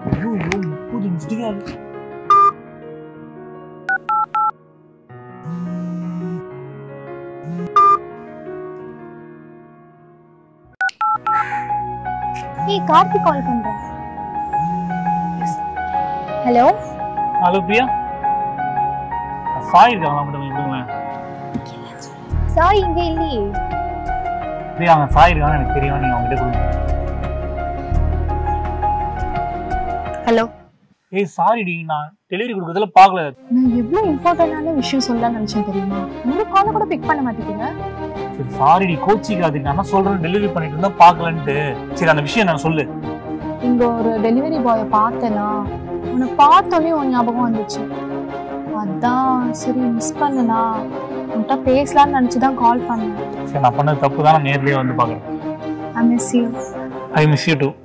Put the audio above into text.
ஐயோ ஐயோ முப்பது மிஸ்டிகா இருக்கு ஏய் கார்த்திக் கால் பண்றேன் ஹலோ ஹலோ பிரியா சாய் இருக்காங்களா மட்டும் விடுங்களேன் சாய் இங்க இல்லையே பிரியா அவங்க சாய் இருக்காங்க எனக்கு தெரியும் நீங்க அவங்க கிட்ட கொடுங்க ஹலோ ஏய் சாரிடி நான் டெலிவரி கொடுக்கறதுல பார்க்கல நான் எவ்வளவு இம்பார்ட்டன்டான விஷயம் சொல்லலாம்னு நினைச்சேன் தெரியுமா ஒரு கால கூட பிக் பண்ண மாட்டேங்குங்க சரி சாரிடி கோச்சிக்காது நான் என்ன சொல்றேன் டெலிவரி பண்ணிட்டு இருந்தா பார்க்கலன்ட்டு சரி அந்த விஷயம் நான் சொல்லு இங்க ஒரு டெலிவரி பாயை பார்த்தேனா உன்னை பார்த்தோன்னே உன் ஞாபகம் வந்துச்சு அதான் சரி மிஸ் பண்ணனா உன்கிட்ட பேசலாம்னு நினச்சி தான் கால் பண்ணேன் சரி நான் பண்ணது தப்பு தான் நான் நேர்லயே வந்து பார்க்குறேன் I miss you I miss you two